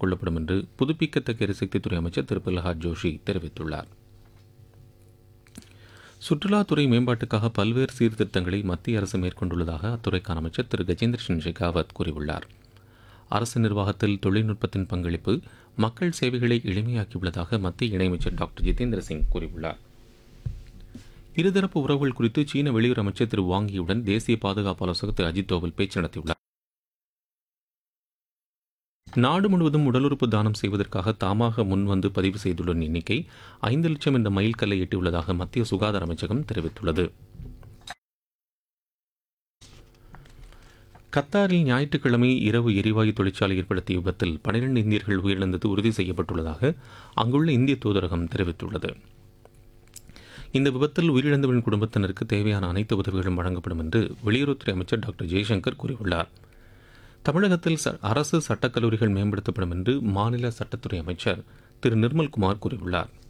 மேற்கொள்ளப்படும் என்று புதுப்பிக்கத்தக்க எரிசக்தித்துறை அமைச்சர் திரு பிரகலாத் ஜோஷி தெரிவித்துள்ளார் சுற்றுலாத்துறை மேம்பாட்டுக்காக பல்வேறு சீர்திருத்தங்களை மத்திய அரசு மேற்கொண்டுள்ளதாக அத்துறைக்கான அமைச்சர் திரு கஜேந்திர சிங் ஷெகாவத் கூறியுள்ளார் அரசு நிர்வாகத்தில் தொழில்நுட்பத்தின் பங்களிப்பு மக்கள் சேவைகளை எளிமையாக்கியுள்ளதாக மத்திய இணையமைச்சர் டாக்டர் ஜிதேந்திர சிங் கூறியுள்ளார் இருதரப்பு உறவுகள் குறித்து சீன வெளியுறவு அமைச்சர் திரு வாங்கியுடன் தேசிய பாதுகாப்பு ஆலோசகர் திரு அஜித் தோவல் பேச்சு நடத்தியுள்ளார் நாடு முழுவதும் உடல் உறுப்பு தானம் செய்வதற்காக தாமாக முன்வந்து பதிவு செய்துள்ள எண்ணிக்கை ஐந்து லட்சம் என்ற மைல்கல்லை எட்டியுள்ளதாக மத்திய சுகாதார அமைச்சகம் தெரிவித்துள்ளது கத்தாரில் ஞாயிற்றுக்கிழமை இரவு எரிவாயு தொழிற்சாலை ஏற்படுத்திய விபத்தில் பனிரெண்டு இந்தியர்கள் உயிரிழந்தது உறுதி செய்யப்பட்டுள்ளதாக அங்குள்ள இந்திய தூதரகம் தெரிவித்துள்ளது இந்த விபத்தில் உயிரிழந்தவரின் குடும்பத்தினருக்கு தேவையான அனைத்து உதவிகளும் வழங்கப்படும் என்று வெளியுறவுத்துறை அமைச்சர் டாக்டர் ஜெய்சங்கர் கூறியுள்ளார் தமிழகத்தில் ச- அரசு சட்டக்கல்லூரிகள் மேம்படுத்தப்படும் என்று மாநில சட்டத்துறை அமைச்சர் திரு நிர்மல்குமார் கூறியுள்ளார்